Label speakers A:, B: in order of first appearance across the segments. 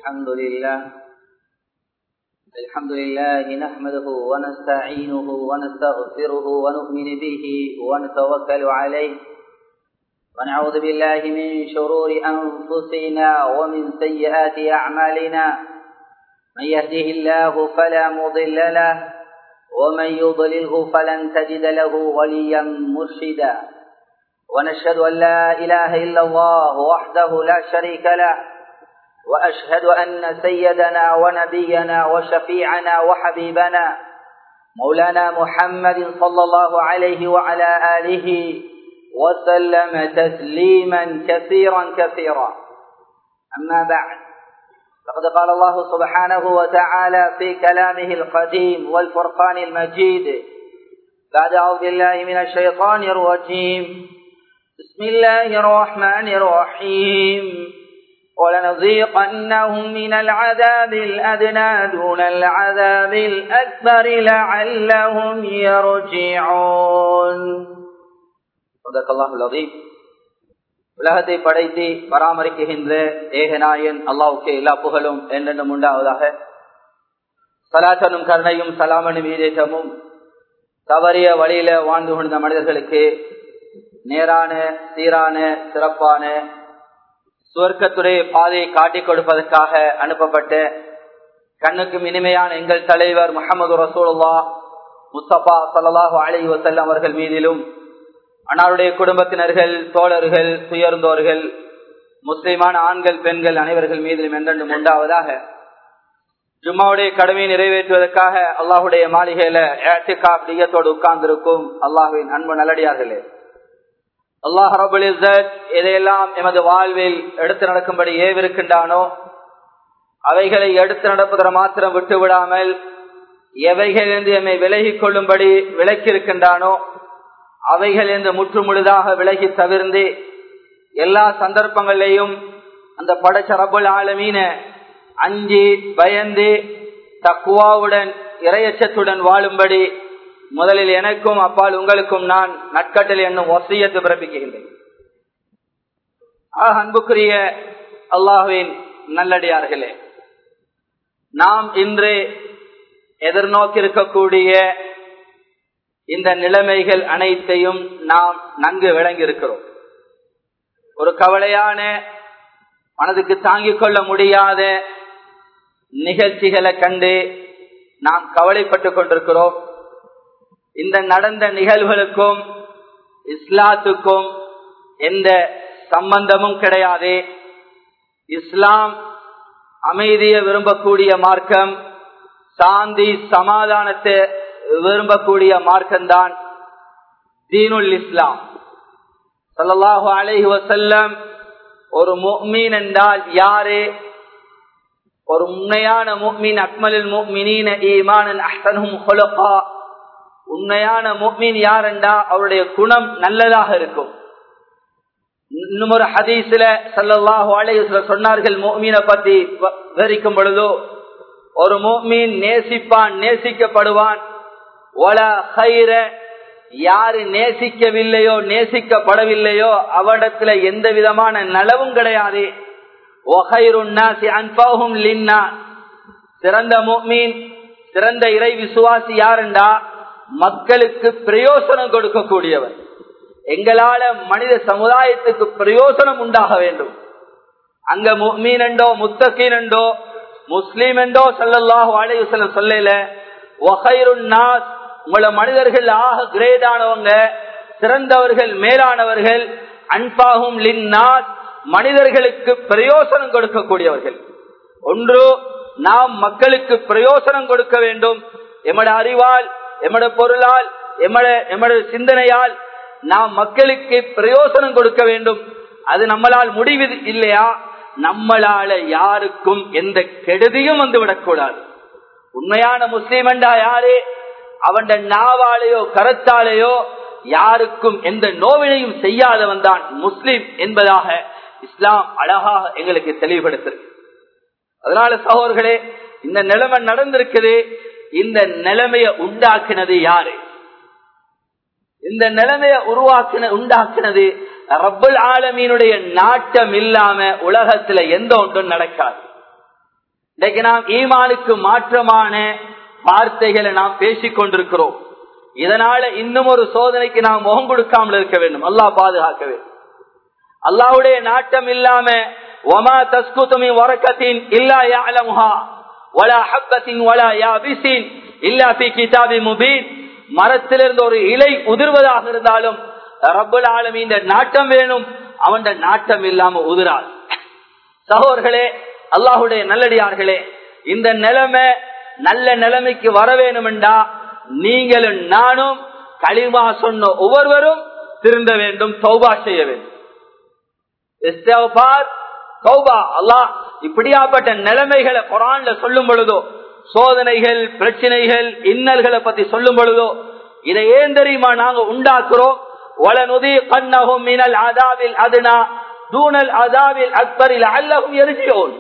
A: الحمد لله الحمد لله نحمده ونستعينه ونستغفره ونؤمن به ونتوكل عليه ونعوذ بالله من شرور أنفسنا ومن سيئات أعمالنا من يهده الله فلا مضل له ومن يضلله فلن تجد له وليا مرشدا ونشهد أن لا إله إلا الله وحده لا شريك له وأشهد أن سيدنا ونبينا وشفيعنا وحبيبنا مولانا محمد صلى الله عليه وعلى آله وسلم تسليما كثيرا كثيرا أما بعد فقد قال الله سبحانه وتعالى في كلامه القديم والفرقان المجيد بعد أعوذ بالله من الشيطان الرجيم بسم الله الرحمن الرحيم ولنذيقنهم من العذاب الأدنى دون العذاب الأكبر لعلهم يرجعون صدق الله العظيم உலகத்தை படைத்து பராமரிக்குகின்ற ஏகநாயன் அல்லாவுக்கு எல்லா புகழும் என்னென்னும் உண்டாவதாக சலாசனும் கருணையும் சலாமனும் ஈரேற்றமும் தவறிய வழியில வாழ்ந்து கொண்ட மனிதர்களுக்கு நேரான சீரான சிறப்பான சுவர்க்கத்துடைய பாதையை காட்டிக் கொடுப்பதற்காக அனுப்பப்பட்ட கண்ணுக்கும் இனிமையான எங்கள் தலைவர் முகமது ரசூலுல்லா முஸ்தபா சல்லாஹு அலி வசல்லம் அவர்கள் மீதிலும் அன்னாருடைய குடும்பத்தினர்கள் தோழர்கள் துயர்ந்தோர்கள் முஸ்லிமான ஆண்கள் பெண்கள் அனைவர்கள் மீதிலும் என்றென்றும் உண்டாவதாக ஜும்மாவுடைய கடமையை நிறைவேற்றுவதற்காக அல்லாஹுடைய மாளிகையில ஏற்றுக்காப்டியத்தோடு உட்கார்ந்திருக்கும் அல்லாஹுவின் அன்பு நல்லடியார்களே அல்லாஹ் ரபுல் எதையெல்லாம் எமது வாழ்வில் எடுத்து நடக்கும்படி ஏவிருக்கின்றானோ அவைகளை எடுத்து நடப்பதை மாத்திரம் விட்டு விடாமல் எவைகளிலிருந்து எம்மை விலகிக் கொள்ளும்படி விலக்கியிருக்கின்றானோ அவைகளிலிருந்து முற்று முழுதாக விலகி தவிர்ந்து எல்லா சந்தர்ப்பங்களிலையும் அந்த படைச்ச ரபுல் ஆலமீன அஞ்சி பயந்து தக்குவாவுடன் இரையச்சத்துடன் வாழும்படி முதலில் எனக்கும் அப்பால் உங்களுக்கும் நான் நட்கட்டல் என்னும் வசியத்து பிறப்பிக்கின்றேன் ஆக அன்புக்குரிய அல்லாஹுவின் நல்லடியார்களே நாம் இன்று எதிர்நோக்கி இருக்கக்கூடிய இந்த நிலைமைகள் அனைத்தையும் நாம் நன்கு விளங்கி இருக்கிறோம் ஒரு கவலையான மனதுக்கு தாங்கிக் கொள்ள முடியாத நிகழ்ச்சிகளை கண்டு நாம் கவலைப்பட்டுக் கொண்டிருக்கிறோம் இந்த நடந்த நிகழ்வுகளுக்கும் இஸ்லாத்துக்கும் எந்த சம்பந்தமும் கிடையாது இஸ்லாம் அமைதியை விரும்பக்கூடிய மார்க்கம் சாந்தி சமாதானத்தை விரும்பக்கூடிய மார்க்கம்தான் தீனுல் இஸ்லாம் சல்லாஹு அலஹி வசல்லம் ஒரு முக்மீன் என்றால் யாரு ஒரு உண்மையான முக்மீன் அக்மலில் முக்மினீன ஈமான் அஹ்சனும் ஹொலகா உண்மையான முக்மீன் யார் என்றா அவருடைய குணம் நல்லதாக இருக்கும் இன்னும் ஒரு ஹதீஸ்ல சல்லாஹு அலையுல சொன்னார்கள் மோமீனை பத்தி விவரிக்கும் பொழுதோ ஒரு மோமீன் நேசிப்பான் நேசிக்கப்படுவான் ஒல ஹைர யாரு நேசிக்கவில்லையோ நேசிக்கப்படவில்லையோ அவடத்துல எந்த விதமான நலவும் கிடையாது சிறந்த மோமீன் சிறந்த இறை விசுவாசி யாருண்டா மக்களுக்கு பிரயோசனம் கொடுக்கக்கூடியவர் எங்களால மனித சமுதாயத்துக்கு பிரயோசனம் உண்டாக வேண்டும் அங்க மீன் என்றோ முத்தகீன் என்றோ முஸ்லீம் என்றோ சல்லாஹு அலையுசல்ல சொல்லல உங்களை மனிதர்கள் ஆக கிரேடானவங்க சிறந்தவர்கள் மேலானவர்கள் அன்பாகும் லின்னாஸ் மனிதர்களுக்கு பிரயோசனம் கொடுக்கக்கூடியவர்கள் ஒன்று நாம் மக்களுக்கு பிரயோசனம் கொடுக்க வேண்டும் எமட அறிவால் எமட பொருளால் எமட எமட சிந்தனையால் நாம் மக்களுக்கு பிரயோசனம் கொடுக்க வேண்டும் அது நம்மளால் முடிவு இல்லையா நம்மளால யாருக்கும் எந்த கெடுதியும் வந்து விடக்கூடாது உண்மையான முஸ்லீம் என்றா யாரு அவன் நாவாலேயோ கரத்தாலேயோ யாருக்கும் எந்த நோவினையும் செய்யாதவன் தான் முஸ்லீம் என்பதாக இஸ்லாம் அழகாக எங்களுக்கு தெளிவுபடுத்திருக்கு அதனால சகோதர்களே இந்த நிலைமை நடந்திருக்குது இந்த நிலைமைய உண்டாக்கினது யாரு இந்த நிலைமைய உருவாக்கின உண்டாக்கினது ரப்பல் ஆலமீனுடைய நாட்டம் இல்லாம உலகத்துல எந்த ஒன்றும் நடக்காது இன்றைக்கு நாம் ஈமானுக்கு மாற்றமான வார்த்தைகளை நாம் பேசிக் கொண்டிருக்கிறோம் இதனால இன்னும் ஒரு சோதனைக்கு நாம் முகம் கொடுக்காமல் இருக்க வேண்டும் அல்லாஹ் பாதுகாக்க வேண்டும் அல்லாவுடைய நாட்டம் இல்லாம ஒமா தஸ்குத்துமி வரக்கத்தின் இல்லா யாலமுஹா வலா ஹப்பத்தின் வலா யாபிசின் இல்லா பி கிதாபி முபீன் மரத்திலிருந்து ஒரு இலை உதிர்வதாக இருந்தாலும் ரப்பல் ஆலமி இந்த நாட்டம் வேணும் அவன் நாட்டம் இல்லாம உதிரால் சகோதர்களே அல்லாஹுடைய நல்லடியார்களே இந்த நிலைமை நல்ல நிலைமைக்கு வர வேணுமெண்டா நீங்களும் நானும் களிமா சொன்ன ஒவ்வொருவரும் திருந்த வேண்டும் தௌபா செய்ய வேண்டும் அல்லாஹ் இப்படியாப்பட்ட நிலைமைகளை குரான்ல சொல்லும் பொழுதோ சோதனைகள் பிரச்சனைகள் இன்னல்களை பத்தி சொல்லும் பொழுதோ இதை ஏன் தெரியுமா நாங்க உண்டாக்குறோம் வளனுதி கண்ணகும் மினல் அதாவில் அதுனா தூணல் அதாவில் அக்பரில் அல்லகும் எரிச்சியோன்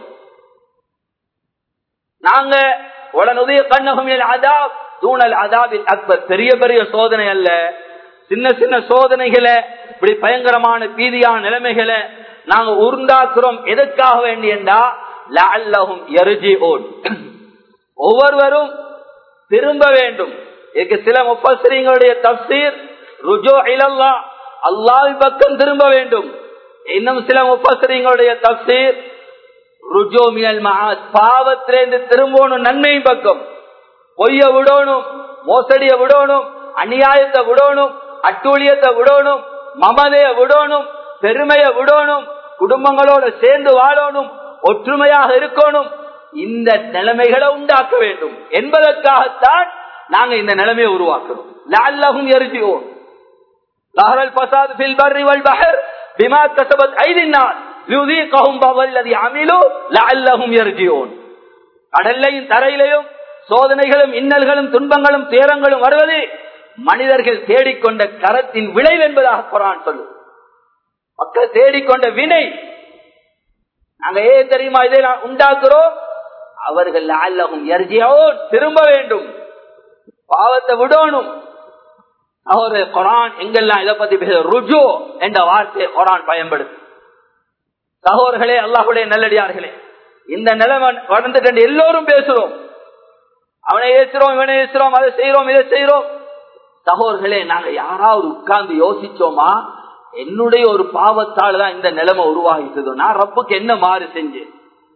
A: நாங்க உடனுதய கண்ணகும் அதாப் தூணல் அதாவில் அக்பர் பெரிய பெரிய சோதனை அல்ல சின்ன சின்ன சோதனைகளை இப்படி பயங்கரமான பீதியான நிலைமைகளை நாங்க உருண்டாக்குறோம் எதற்காக வேண்டியண்டா லஅல்லஹும் யர்ஜிஊன் ஒவ்வொருவரும் திரும்ப வேண்டும் இதுக்கு சில முப்பசிரியங்களுடைய தப்சீர் ருஜோ இலல்லா அல்லாஹ் பக்கம் திரும்ப வேண்டும் இன்னும் சில முப்பசிரியங்களுடைய தப்சீர் ருஜோ மினல் மஹாத் பாவத்திலேருந்து திரும்பணும் நன்மை பக்கம் பொய்ய விடணும் மோசடிய விடணும் அநியாயத்தை விடணும் அட்டூழியத்தை விடணும் மமதைய விடணும் பெருமைய விடணும் குடும்பங்களோட சேர்ந்து வாழணும் ஒற்றுமையாக இருக்கணும் இந்த நிலைமைகளை உண்டாக்க வேண்டும் என்பதற்காகத்தான் நாங்க இந்த நிலைமையை உருவாக்குறோம் லால்லகும் எரிஜிவோம் லஹரல் பசாத் ஃபில் பர்ரி வல் பஹர் பிமா கஸபத் ஐதின்னார் யுதீகஹும் பவல்லதி அமிலு லஅல்லஹும் யர்ஜிஊன் கடல்லையும் தரையிலையும் சோதனைகளும் இன்னல்களும் துன்பங்களும் துயரங்களும் வருவது மனிதர்கள் தேடிக்கொண்ட கரத்தின் விளைவு என்பதாக குரான் சொல்லு மக்கள் தேடிக்கொண்ட வினை நாங்க ஏன் தெரியுமா இதை நான் உண்டாக்குறோம் அவர்கள் அல்லகும் எர்ஜியோ திரும்ப வேண்டும் பாவத்தை விடணும் அவரு குரான் எங்கெல்லாம் இதை பத்தி பேச ருஜு என்ற வார்த்தையை குரான் பயன்படுத்து சகோதர்களே அல்லாஹுடைய நல்லடியார்களே இந்த நிலைமை வளர்ந்துட்டு எல்லோரும் பேசுறோம் அவனை ஏசுறோம் இவனை ஏசுறோம் அதை செய்யறோம் இதை செய்யறோம் சகோதர்களே நாங்க யாராவது உட்கார்ந்து யோசிச்சோமா என்னுடைய ஒரு பாவத்தால் தான் இந்த நிலைமை உருவாகிட்டதோ நான் ரப்புக்கு என்ன மாறு செஞ்சேன்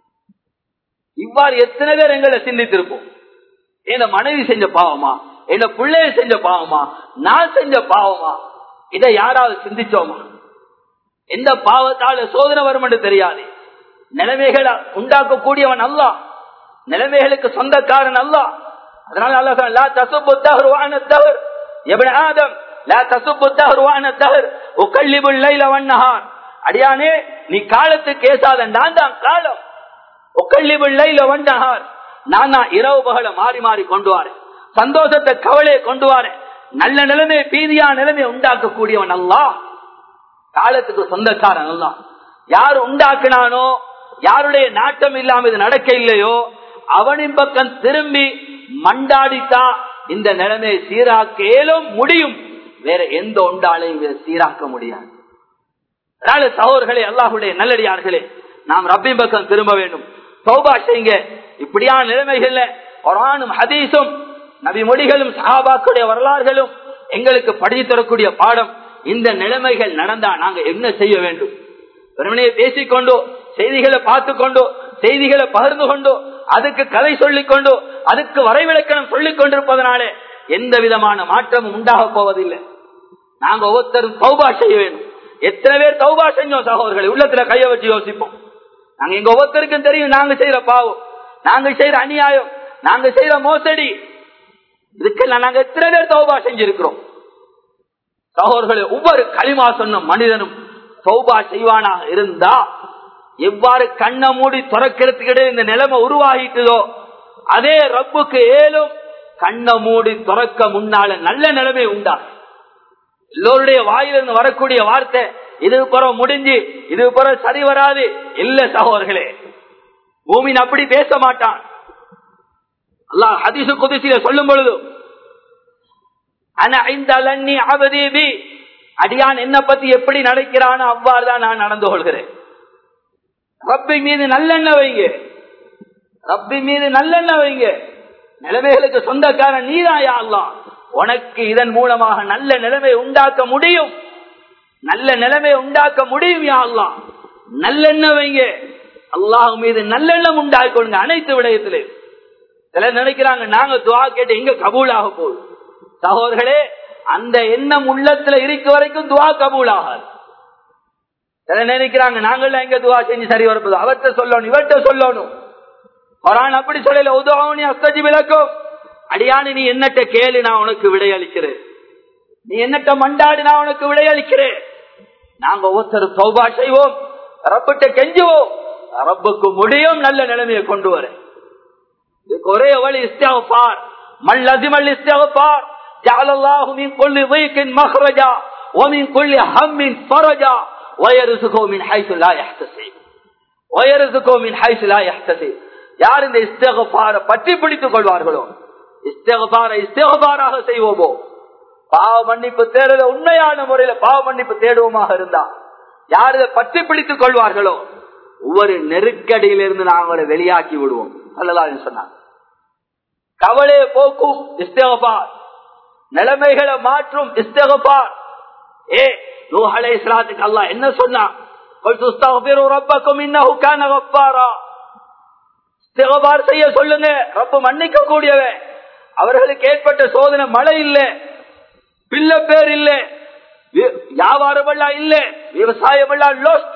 A: இவ்வாறு எத்தனை பேர் எங்களை சிந்தித்திருப்போம் என்ன மனைவி செஞ்ச பாவமா என்ன பிள்ளைய செஞ்ச பாவமா நான் செஞ்ச பாவமா இதை யாராவது சிந்திச்சோமா எந்த பாவத்தால சோதனை வரும் என்று தெரியாது நிலைமைகளை உண்டாக்கக்கூடியவன் அல்ல நிலைமைகளுக்கு சொந்தக்காரன் அல்ல அதனால அல்லா தசுப்பு தகருவான தவறு எவன் ஆதம் லா தசுப்பு தகருவான தவறு உக்கல்லிபுல் லைல வண்ணஹான் அடியானே நீ காலத்துக்கு ஏசாத நான் தான் காலம் உக்கல்லிபுல் லைல வண்ணஹான் நான் தான் இரவு பகல மாறி மாறி கொண்டு வரேன் சந்தோஷத்தை கவலையை கொண்டு வரேன் நல்ல நிலைமை பீதியா நிலைமை உண்டாக்கக்கூடியவன் அல்லா காலத்துக்கு சொந்தக்காரன் அல்லா யார் உண்டாக்குனானோ யாருடைய நாட்டம் இல்லாம இது நடக்க இல்லையோ அவனின் பக்கம் திரும்பி மண்டாடித்தா இந்த நிலைமையை சீராக்கேலும் முடியும் வேற எந்த ஒன்றாலையும் இதை சீராக்க முடியாது அதனால சகோதர்களே அல்லாஹுடைய நல்லடியார்களே நாம் ரப்பின் பக்கம் திரும்ப வேண்டும் சௌபா செய்யுங்க இப்படியான நிலைமைகள்ல குரானும் ஹதீஸும் நபி மொழிகளும் சஹாபாக்குடைய வரலாறுகளும் எங்களுக்கு படித்து தரக்கூடிய பாடம் இந்த நிலைமைகள் நடந்தா நாங்க என்ன செய்ய வேண்டும் வெறுமனையை பேசிக்கொண்டோ செய்திகளை பார்த்து கொண்டோ செய்திகளை பகிர்ந்து கொண்டோ அதுக்கு கதை சொல்லிக் கொண்டோ அதுக்கு வரைவிலக்கணம் சொல்லிக் கொண்டிருப்பதனாலே எந்த விதமான மாற்றமும் உண்டாக போவதில்லை நாங்க ஒவ்வொருத்தரும் தௌபா செய்ய வேண்டும் எத்தனை பேர் தௌபா செஞ்சோம் சகோதரர்களை உள்ளத்துல கைய வச்சு யோசிப்போம் நாங்க எங்க ஒவ்வொருத்தருக்கும் தெரியும் நாங்க செய்யற பாவம் நாங்க செய்யற அநியாயம் நாங்க செய்யற மோசடி இதுக்கெல்லாம் நாங்க எத்தனை பேர் தௌபா செஞ்சிருக்கிறோம் சகோதரர்களே ஒவ்வொரு களிமா சொன்ன மனிதனும் சௌபா செய்வானாக இருந்தா எவ்வாறு கண்ணை மூடி துறக்கிறதுக்கிடையே இந்த நிலைமை உருவாகிட்டதோ அதே ரப்புக்கு ஏலும் கண்ணை மூடி துறக்க முன்னால நல்ல நிலைமை உண்டா எல்லோருடைய வாயிலிருந்து வரக்கூடிய வார்த்தை இது புற முடிஞ்சு இது புற சரி வராது இல்ல சகோதரர்களே பூமின் அப்படி பேச மாட்டான் அல்லாஹ் ஹதீசு குதிசில சொல்லும் பொழுது அடியான் என்ன பத்தி எப்படி நடக்கிறானோ அவ்வாறு தான் நான் நடந்து கொள்கிறேன் ரப்பை மீது நல்லெண்ண வைங்க ரப்பி மீது நல்லெண்ண வைங்க நிலைமைகளுக்கு சொந்தக்காரன் நீதாயா அல்லா உனக்கு இதன் மூலமாக நல்ல நிலைமை உண்டாக்க முடியும் நல்ல நிலைமை உண்டாக்க முடியும் யா அல்லா நல்லெண்ண வைங்க அல்லாஹ் மீது நல்லெண்ணம் உண்டாக்கொள்ளுங்க அனைத்து விடயத்திலே சிலர் நினைக்கிறாங்க நாங்க துவா கேட்டு எங்க கபூலாக போகுது சகோதரர்களே அந்த எண்ணம் உள்ளத்துல இருக்க வரைக்கும் துவா கபூல் ஆகாது சில நினைக்கிறாங்க நாங்கள் எங்க துவா செஞ்சு சரி வரப்போது அவர்கிட்ட சொல்லணும் இவர்கிட்ட சொல்லணும் குரான் அப்படி சொல்லல உதவனி அஸ்தஜி விளக்கும் அடியானு நீ என்னட்ட கேளு நான் உனக்கு விடையளிக்கிறேன் நீ என்னட்ட மண்டாடு நான் உனக்கு விடையளிக்கிறேன் நாங்க ஒருத்தர் சௌபா செய்வோம் ரப்பிட்ட கெஞ்சுவோம் ரப்புக்கு முடியும் நல்ல நிலைமையை கொண்டு வர இதுக்கு ஒரே வழி இஸ்தியாபார் மல் லசிமல் இஸ்தியாபார் جعل الله من كل ضيق مخرجا ومن كل هم فرجا ويرزقه من حيث لا يحتسب ويرزقه من حيث لا يحتسب யார் இந்த இஸ்தகபார பற்றி பிடித்துக் கொள்வார்களோ இஸ்தகபார இஸ்தகபாராக செய்வோமோ பாவ மன்னிப்பு தேடுத உண்மையான முறையில பாவ மன்னிப்பு தேடுவோமாக இருந்தா யார் இதை பற்றி பிடித்துக் கொள்வார்களோ ஒவ்வொரு நெருக்கடியிலிருந்து நாங்களை வெளியாக்கி விடுவோம் அல்லலாம் சொன்னாங்க கவலையை போக்கும் இஸ்தகபார் நிலைமைகளை மாற்றும் இஸ்தகபார் ஏ நூஹலை இஸ்லாத்துக்கு அல்லா என்ன சொன்னா செய்ய சொல்லுங்க ரப்ப மன்னிக்க கூடியவன் அவர்களுக்கு ஏற்பட்ட சோதனை மழை இல்ல பிள்ளை பேர் இல்ல வியாபாரம் எல்லாம் இல்ல விவசாயம் எல்லாம் லோஸ்ட்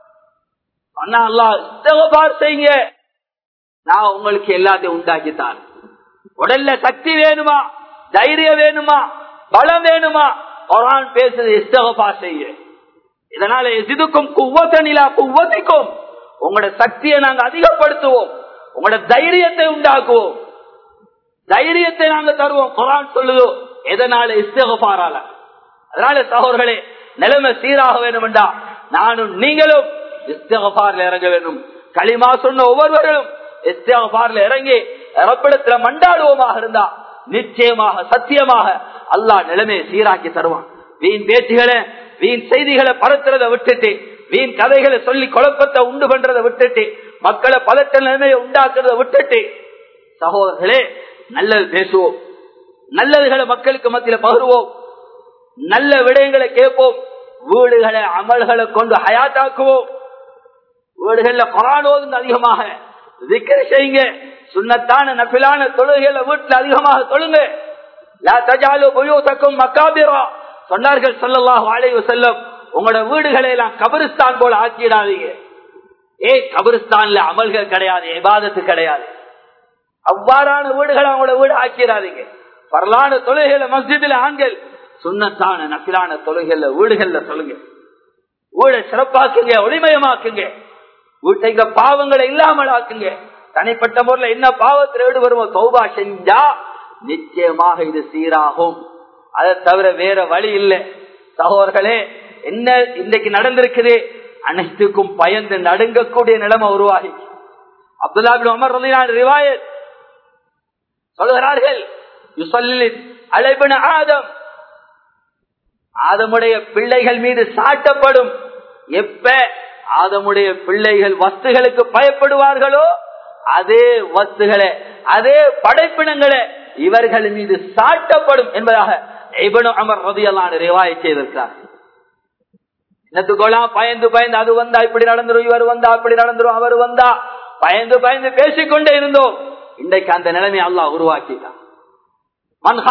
A: செய்யுங்க நான் உங்களுக்கு எல்லாத்தையும் உண்டாக்கித்தான் உடல்ல சக்தி வேணுமா தைரியம் வேணுமா பலம் வேணுமா குரான் பேசுறது இஸ்தகபா செய்ய இதனால எதிர்க்கும் குவத்தனிலா குவத்திக்கும் உங்களோட சக்தியை நாங்க அதிகப்படுத்துவோம் உங்களோட தைரியத்தை உண்டாக்குவோம் தைரியத்தை நாங்க தருவோம் குரான் சொல்லுதோ எதனால இஸ்தகபாரால அதனால சகோதரர்களே நிலைமை சீராக வேண்டும் என்றா நானும் நீங்களும் இஸ்தகபாரில் இறங்க வேண்டும் களிமா சொன்ன ஒவ்வொருவர்களும் இஸ்தகபாரில் இறங்கி ரப்பிடத்துல மண்டாடுவோமாக இருந்தா நிச்சயமாக சத்தியமாக அல்லாஹ் நிலைமையை சீராக்கி தருவான் வீண் பேச்சுகளை வீண் செய்திகளை பரத்துறதை விட்டுட்டு வீண் கதைகளை சொல்லி குழப்பத்தை உண்டு பண்றதை விட்டுட்டு மக்களை பதட்ட நிலைமையை உண்டாக்குறதை விட்டுட்டு சகோதரர்களே நல்லது பேசுவோம் நல்லதுகளை மக்களுக்கு மத்தியில பகிர்வோம் நல்ல விடயங்களை கேட்போம் வீடுகளை அமல்களை கொண்டு ஹயாத்தாக்குவோம் வீடுகள்ல கொரானோது அதிகமாக திக்கர் செய்யுங்க சுண்ணத்தான நபிலான தொழுகைகளை வீட்டுல அதிகமாக தொழுங்க மக்காபிரா சொன்னார்கள் சொல்லலாம் வாழைவு செல்லும் உங்களோட வீடுகளை எல்லாம் கபரிஸ்தான் போல ஆக்கிடாதீங்க ஏ கபரிஸ்தான்ல அமல்கள் கிடையாது எபாதத்து கிடையாது அவ்வாறான வீடுகளை அவங்களோட வீடு ஆக்கிடாதீங்க வரலான தொழுகையில மஸ்ஜிதில் ஆண்கள் சுண்ணத்தான நபிலான தொழுகையில வீடுகள்ல சொல்லுங்க வீடை சிறப்பாக்குங்க ஒளிமயமாக்குங்க வீட்டை பாவங்களை இல்லாமல் ஆக்குங்க தனிப்பட்ட முறையில் என்ன பாவத்தில் ஈடுபடுமோ சௌபா செஞ்சா நிச்சயமாக இது சீராகும் அதை தவிர வேற வழி இல்லை சகோதர்களே என்ன இன்னைக்கு நடந்திருக்குது அனைத்துக்கும் பயந்து நடுங்கக்கூடிய நிலைமை உருவாகி அப்துல்லாபின் அமர் ரிவாயத் சொல்கிறார்கள் அழைப்பின ஆதம் ஆதமுடைய பிள்ளைகள் மீது சாட்டப்படும் எப்ப ஆதமுடைய பிள்ளைகள் வஸ்துகளுக்கு பயப்படுவார்களோ அதே வஸ்துகளை அதே படைப்பினங்களை இவர்கள் மீது சாட்டப்படும் என்பதாக அமர் ரதியெல்லாம் ரிவாய் செய்திருக்கிறார் என்னத்துக்கோலாம் பயந்து பயந்து அது வந்தா இப்படி நடந்துரும் இவர் வந்தா அப்படி நடந்துரும் அவர் வந்தா பயந்து பயந்து பேசிக்கொண்டே இருந்தோம் இன்றைக்கு அந்த நிலைமை அல்லாஹ் உருவாக்கிட்டான் மன்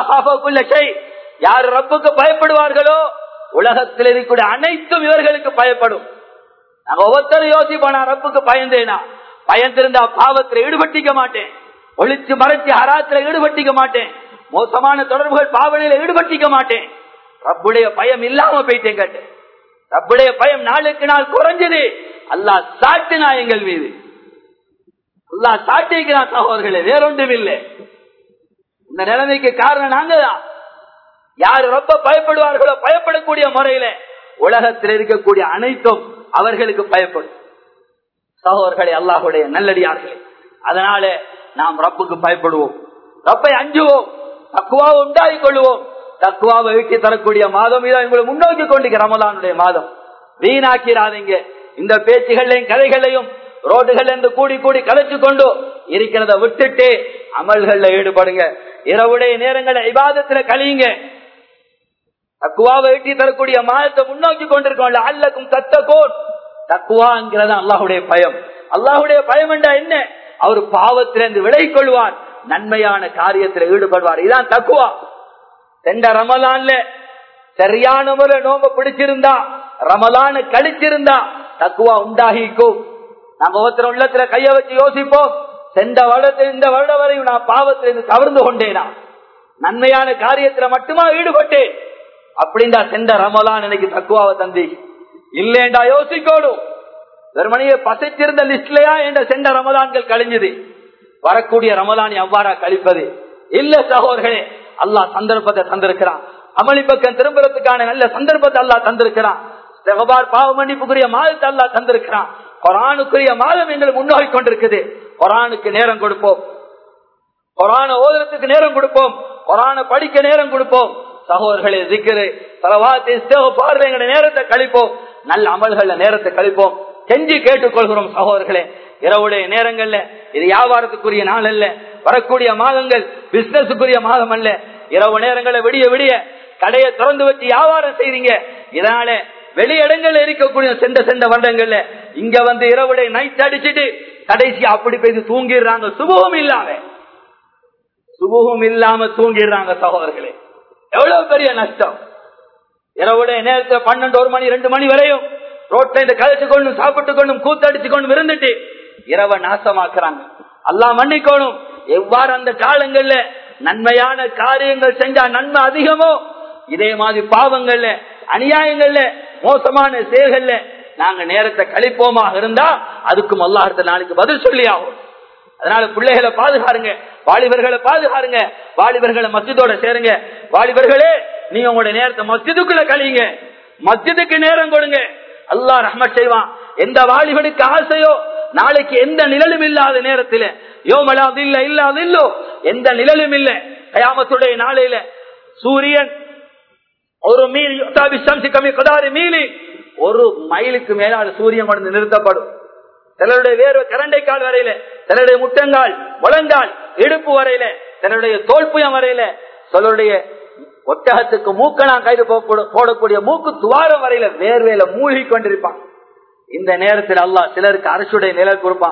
A: யார் ரப்புக்கு பயப்படுவார்களோ உலகத்தில் இருக்கக்கூடிய அனைத்தும் இவர்களுக்கு பயப்படும் நாங்க ஒவ்வொருத்தரும் யோசிப்போனா ரப்புக்கு பயந்தேனா பயந்திருந்தா பாவத்தில் ஈடுபட்டிக்க மாட்டேன் ஒளிச்சு மறைச்சு ஹராத்துல ஈடுபட்டிக்க மாட்டேன் மோசமான தொடர்புகள் பாவனையில ஈடுபட்டிக்க மாட்டேன் ரப்புடைய பயம் இல்லாம போயிட்டேன் கேட்டு ரப்புடைய பயம் நாளுக்கு நாள் குறைஞ்சது அல்லா சாட்டினா எங்கள் மீது அல்லா சாட்டிக்கிறான் சகோதரர்களே வேறொன்றும் இல்லை இந்த நிலைமைக்கு காரணம் நாங்க தான் யாரு ரொம்ப பயப்படுவார்களோ பயப்படக்கூடிய முறையில உலகத்தில் இருக்கக்கூடிய அனைத்தும் அவர்களுக்கு பயப்படும் சகோதரர்களே அல்லாஹுடைய நல்லடியார்களே அதனால நாம் ரப்புக்கு பயப்படுவோம் ரப்பை அஞ்சுவோம் தக்குவாவை உண்டாகி கொள்வோம் தக்குவாவை வீட்டி தரக்கூடிய மாதம் இதை உங்களை முன்னோக்கி கொண்டு ரமலானுடைய மாதம் வீணாக்கிறாதீங்க இந்த பேச்சுகளையும் கதைகளையும் ரோடுகள் என்று கூடி கூடி கலைச்சு கொண்டு இருக்கிறத விட்டுட்டு அமல்கள்ல ஈடுபடுங்க இரவுடைய நேரங்களை இபாதத்துல கழியுங்க தக்குவாவை எட்டி தரக்கூடிய மாதத்தை முன்னோக்கி கொண்டிருக்கோம்ல அல்லக்கும் தத்தகோன் தக்குவாங்கிறது அல்லாஹுடைய பயம் அல்லாஹுடைய பயம் என்றா என்ன அவர் பாவத்திலிருந்து விலகிக் கொள்வார் நன்மையான காரியத்தில் ஈடுபடுவார் இதான் தக்குவா சென்ற ரமலான்ல சரியான முறை நோம்ப பிடிச்சிருந்தா ரமலான கழிச்சிருந்தா தக்குவா உண்டாகிக்கும் நாங்க ஒருத்தர் உள்ளத்துல கைய வச்சு யோசிப்போம் சென்ற வருடத்தில் இந்த வருடம் வரையும் நான் பாவத்திலிருந்து தவிர்ந்து கொண்டேனா நன்மையான காரியத்துல மட்டுமா ஈடுபட்டேன் அப்படின்டா சென்ற ரமலான் எனக்கு தக்குவாவை தந்தி இல்லேண்டா யோசிக்கணும் வெறுமனையே பசைத்திருந்த லிஸ்ட்லயா என்ற சென்ற ரமலான்கள் கழிஞ்சது வரக்கூடிய ரமலான் எவ்வாறா கழிப்பது இல்ல சகோதரர்களே அல்லாஹ் சந்தர்ப்பத்தை தந்திருக்கிறான் அமளி பக்கம் திரும்புறதுக்கான நல்ல சந்தர்ப்பத்தை அல்லாஹ் தந்திருக்கிறான் பாவ மன்னிப்புக்குரிய மாதத்தை அல்லாஹ் தந்திருக்கிறான் கொரானுக்குரிய மாதம் எங்களுக்கு முன்னோக்கி கொண்டிருக்குது கொரானுக்கு நேரம் கொடுப்போம் கொரான ஓதுறதுக்கு நேரம் கொடுப்போம் கொரான படிக்க நேரம் கொடுப்போம் சகோதரர்களே திக்கரு தலவாத்தி பார்வை நேரத்தை கழிப்போம் நல்ல அமல்கள்ல நேரத்தை கழிப்போம் கெஞ்சி கேட்டுக்கொள்கிறோம் சகோதரர்களே இரவுடைய நேரங்கள்ல இது வியாபாரத்துக்குரிய நாள் அல்ல வரக்கூடிய மாதங்கள் பிசினஸுக்குரிய மாதம் அல்ல இரவு நேரங்களை விடிய விடிய கடையை திறந்து வச்சு வியாபாரம் செய்றீங்க இதனால வெளியிடங்கள்ல இருக்கக்கூடிய சென்ற சென்ற வருடங்கள்ல இங்க வந்து இரவுடைய நைட் அடிச்சுட்டு கடைசி அப்படி போய் தூங்கிடுறாங்க சுபகம் இல்லாம சுபகம் இல்லாம தூங்கிடுறாங்க சகோதரர்களே எவ்வளவு பெரிய நஷ்டம் இரவுடைய நேரத்தில் பன்னெண்டு ஒரு மணி ரெண்டு மணி வரையும் ரோட்ல இந்த கதைச்சு கொண்டு சாப்பிட்டு கொண்டும் கூத்தடிச்சு கொண்டு இருந்துட்டு இரவை நாசமாக்குறாங்க எல்லாம் மன்னிக்கணும் எவ்வாறு அந்த காலங்கள்ல நன்மையான காரியங்கள் செஞ்சா நன்மை அதிகமோ இதே மாதிரி பாவங்கள்ல அநியாயங்கள்ல மோசமான செயல்கள்ல நாங்க நேரத்தை கழிப்போமா இருந்தா அதுக்கும் அல்லாஹத்த நாளைக்கு பதில் சொல்லி ஆகும் அதனால பிள்ளைகளை பாதுகாருங்க வாலிபர்களை பாதுகாருங்க வாலிபர்களை மஸ்ஜிதோட சேருங்க வாலிபர்களே நீங்க உங்களுடைய நேரத்தை மஸ்ஜிதுக்குள்ள கழியுங்க மஸ்ஜிதுக்கு நேரம் கொடுங்க அல்லாஹ் ரஹ்மத் செய்வான் எந்த வாலிபனுக்கு ஆசையோ நாளைக்கு எந்த நிழலும் இல்லாத நேரத்தில் யோமலாது இல்ல இல்லாது இல்லோ எந்த நிழலும் இல்ல கயாமத்துடைய நாளையில சூரியன் ஒரு மீல் கம்மி கதாரி மீலி ஒரு மைலுக்கு மேலால் சூரியன் கொண்டு நிறுத்தப்படும் சிலருடைய வேறு கரண்டை கால் வரையில சிலருடைய முட்டங்கால் முழங்கால் இடுப்பு வரையில சிலருடைய தோல்புயம் வரையில சிலருடைய ஒட்டகத்துக்கு மூக்கனா கைது போடக்கூடிய மூக்கு துவாரம் வரையில வேர்வையில மூழ்கி கொண்டிருப்பான் இந்த நேரத்தில் அல்லாஹ் சிலருக்கு அரசுடைய நிழல் கொடுப்பான்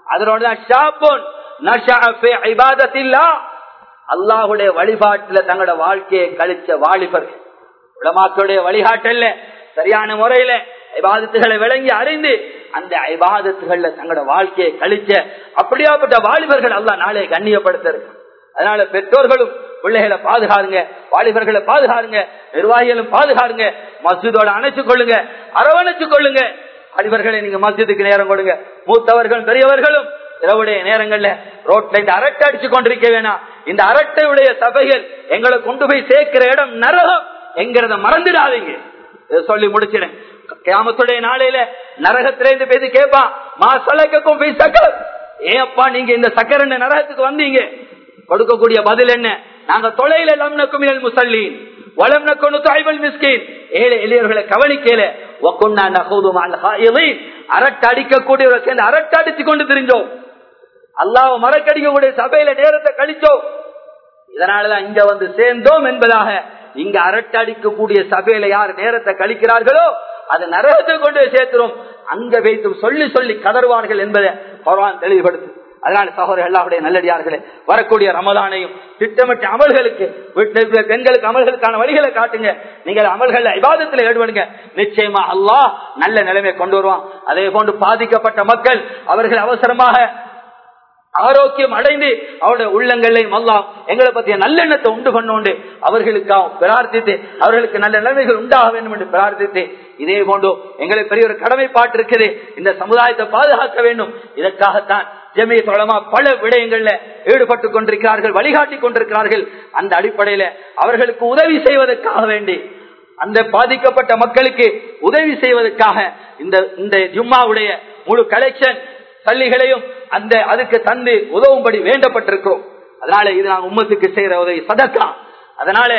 A: அதனோட அல்லாஹுடைய வழிபாட்டுல தங்களோட வாழ்க்கையை கழிச்ச வாலிபர்கள் உலமாக்களுடைய வழிகாட்டல்ல சரியான முறையில ஐபாதத்துகளை விளங்கி அறிந்து அந்த ஐபாதத்துகள்ல தங்களோட வாழ்க்கையை கழிச்ச அப்படியாப்பட்ட வாலிபர்கள் அல்லா நாளை கண்ணியப்படுத்த அதனால பெற்றோர்களும் பிள்ளைகளை பாதுகாருங்க வாலிபர்களை பாதுகாருங்க நிர்வாகிகளும் பாதுகாருங்க மஸ்ஜிதோட அணைச்சு கொள்ளுங்க அரவணைச்சு கொள்ளுங்க வாலிபர்களை நீங்க மஸ்ஜிதுக்கு நேரம் கொடுங்க மூத்தவர்களும் பெரியவர்களும் இரவுடைய நேரங்கள்ல ரோட்ல இந்த அரட்டை அடிச்சு கொண்டிருக்க வேணாம் இந்த அரட்டையுடைய சபைகள் எங்களை கொண்டு போய் சேர்க்கிற இடம் நரகம் என்கிறத மறந்துடாதீங்க சொல்லி முடிச்சிடேன் கிராமத்துடைய நாளையில நரகத்திலேருந்து பேசி கேட்பான் மா சலக்கும் போய் சக்கர் ஏப்பா நீங்க இந்த சக்கர நரகத்துக்கு வந்தீங்க கொடுக்கக்கூடிய பதில் என்ன நாங்க தொலையில லம்னக்கும் முசல்லீன் வளம் நக்கொண்டு தாய்வல் மிஸ்கின் ஏழை எளியவர்களை கவனிக்கல அரட்டை அடிக்கக்கூடிய சேர்ந்து அரட்டை அடிச்சு கொண்டு தெரிஞ்சோம் அல்லாஹ் மறக்கடிக்கக்கூடிய சபையில நேரத்தை கழிச்சோம் இதனாலதான் இங்க வந்து சேர்ந்தோம் என்பதாக இங்க அரட்டடிக்கக்கூடிய சபையில யார் நேரத்தை கழிக்கிறார்களோ அது நரகத்தை கொண்டு சேர்க்கிறோம் அங்க வைத்தும் சொல்லி சொல்லி கதறுவார்கள் என்பதை பகவான் தெளிவுபடுத்து அதனால சகோதரர் எல்லாருடைய நல்லடியார்களே வரக்கூடிய ரமதானையும் திட்டமிட்ட அமல்களுக்கு வீட்டில் பெண்களுக்கு அமல்களுக்கான வழிகளை காட்டுங்க நீங்கள் அமல்கள் விவாதத்தில் ஈடுபடுங்க நிச்சயமா அல்லாஹ் நல்ல நிலைமை கொண்டு வருவான் அதே போன்று பாதிக்கப்பட்ட மக்கள் அவர்கள் அவசரமாக ஆரோக்கியம் அடைந்து அவருடைய உள்ளங்களையும் அல்லாம் எங்களை பற்றிய நல்லெண்ணத்தை உண்டு பண்ணோண்டு அவர்களுக்காக பிரார்த்தித்து அவர்களுக்கு நல்ல நிலைமைகள் உண்டாக வேண்டும் என்று பிரார்த்தித்து இதே போன்று எங்களை பெரிய ஒரு கடமைப்பாட்டு இருக்குது இந்த சமுதாயத்தை பாதுகாக்க வேண்டும் இதற்காகத்தான் ஜெமிய தொடமா பல விடயங்கள்ல ஈடுபட்டு கொண்டிருக்கிறார்கள் வழிகாட்டி கொண்டிருக்கிறார்கள் அந்த அடிப்படையில அவர்களுக்கு உதவி செய்வதற்காக வேண்டி அந்த பாதிக்கப்பட்ட மக்களுக்கு உதவி செய்வதற்காக இந்த இந்த ஜும்மாவுடைய முழு கலெக்ஷன் சல்லிகளையும் அந்த அதுக்கு தந்து உதவும்படி வேண்டப்பட்டிருக்கிறோம் அதனால இது நாங்கள் உம்மத்துக்கு செய்யற உதவி சதக்கா அதனால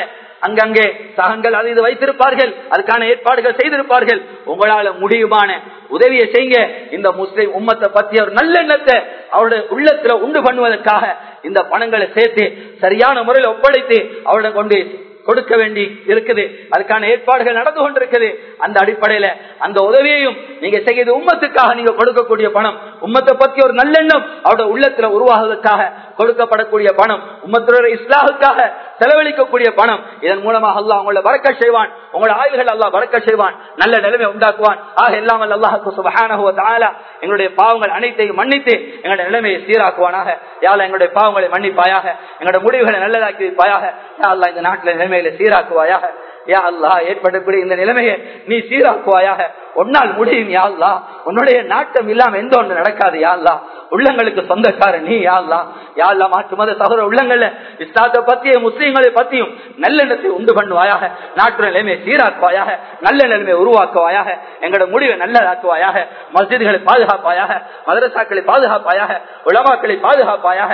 A: அங்கங்கே சகங்கள் அது இது வைத்திருப்பார்கள் அதுக்கான ஏற்பாடுகள் செய்திருப்பார்கள் உங்களால முடியுமான உதவியை செய்யுங்க இந்த முஸ்லிம் உம்மத்தை பத்தி ஒரு நல்லெண்ணத்தை அவருடைய உள்ளத்துல உண்டு பண்ணுவதற்காக இந்த பணங்களை சேர்த்து சரியான முறையில் ஒப்படைத்து அவருடைய கொண்டு கொடுக்க வேண்டி இருக்குது அதுக்கான ஏற்பாடுகள் நடந்து கொண்டிருக்குது அந்த அடிப்படையில அந்த உதவியையும் நீங்க செய்யறது உம்மத்துக்காக நீங்க கொடுக்கக்கூடிய பணம் உம்மத்தை பத்தி ஒரு நல்லெண்ணம் அவருடைய உள்ளத்துல உருவாகுவதற்காக கொடுக்கப்படக்கூடிய பணம் உம்மத்துடைய இஸ்லாமுக்காக செலவழிக்கக்கூடிய பணம் இதன் மூலமாக அல்லாஹ் உங்களை வரக்க செய்வான் உங்களோட ஆய்வுகள் அல்லாஹ் வரக்க செய்வான் நல்ல நிலைமை உண்டாக்குவான் ஆக இல்லாமல் அல்லாஹுக்கு சுபஹானஹு வ தஆலா எங்களுடைய பாவங்கள் அனைத்தையும் மன்னித்து எங்களுடைய நிலைமையை சீராக்குவானாக யாழ் எங்களுடைய பாவங்களை மன்னிப்பாயாக எங்களுடைய முடிவுகளை நல்லதாக்கி வைப்பாயாக யா அல்லாஹ் இந்த நாட்டில் நிலைமையில சீராக்குவாயாக யா அல்லா ஏற்படக்கூடிய இந்த நிலைமையை நீ சீராக்குவாயாக ஒன்னால் முடியும் யா அல்லா உன்னுடைய நாட்டம் இல்லாம எந்த ஒன்று நடக்காது யா அல்லா உள்ளங்களுக்கு சொந்தக்காரன் நீ யா அல்லா யா அல்லா மாற்று மத சகோதர உள்ளங்கள்ல இஸ்லாத்தை பத்தியும் முஸ்லீம்களை பத்தியும் நல்லெண்ணத்தை உண்டு பண்ணுவாயாக நாட்டு நிலைமையை சீராக்குவாயாக நல்ல நிலைமையை உருவாக்குவாயாக எங்களோட முடிவை நல்லதாக்குவாயாக மஸ்ஜிதுகளை பாதுகாப்பாயாக மதரசாக்களை பாதுகாப்பாயாக உலமாக்களை பாதுகாப்பாயாக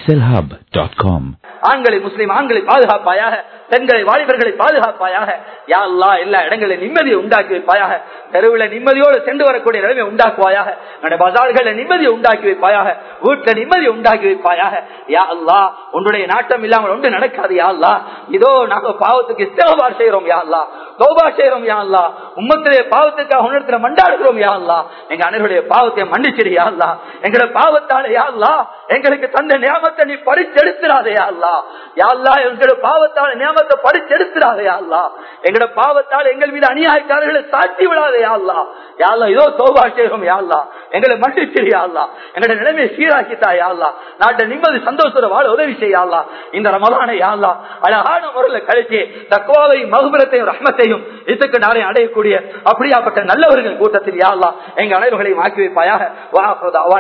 B: slhub.com
A: ஆண்களை முஸ்லிம் ஆண்களை பாதுகாப்பாயாக பெண்களை வாலிபர்களை பாதுகாப்பாயாக யா அல்லா எல்லா இடங்களிலும் நிம்மதியை உண்டாக்கி வைப்பாயாக தெருவில் நிம்மதியோடு சென்று வரக்கூடிய நிலைமை உண்டாக்குவாயாக நம்முடைய பஜார்களை நிம்மதியை உண்டாக்கி வைப்பாயாக வீட்டுல நிம்மதியை உண்டாக்கி வைப்பாயாக யா அல்லா உன்னுடைய நாட்டம் இல்லாமல் ஒன்று நடக்காது யா அல்லா இதோ நாங்க பாவத்துக்கு இஸ்தகபார் செய்யறோம் யா அல்லா தௌபா செய்யறோம் யா அல்லா உம்மத்திலே பாவத்துக்காக உன்னிடத்துல மண்டாடுகிறோம் யா அல்லா எங்க அனைவருடைய பாவத்தை மன்னிச்சிரு யா அல்லா எங்களோட பாவத்தால யா அல்லா எங்களுக்கு தந்த நியமத்தை நீ பறிச்செடுத்துறாதே யா அல்லா யா அல்லா எங்களோட பாவத்தால நியமத்தை பறிச்செடுத்துறாதே யா அல்லா எங்களோட பாவத்தால் எங்கள் மீது அநியாயக்காரர்களை சாட்டி விடாதே யா அல்லா யா அல்லா இதோ தௌபா செய்யறோம் யா அல்லா எங்களை மன்னிச்சிரு யா அல்லா எங்களோட நிலைமையை சீராக்கித்தா யா அல்லா நாட்டை நிம்மதி சந்தோஷத்தோட வாழ உதவி செய்ய அல்லா இந்த ரமலான யா அல்லா அழகான முறையில் கழிச்சு தக்குவாவையும் மகுபரத்தையும் ரஹ்மத்தையும் இதுக்கு நாளை அடையக்கூடிய அப்படியாப்பட்ட நல்லவர்கள் கூட்டத்தில் யா அல்லா எங்க அனைவர்களையும் ஆக்கி வைப்பாயாக வா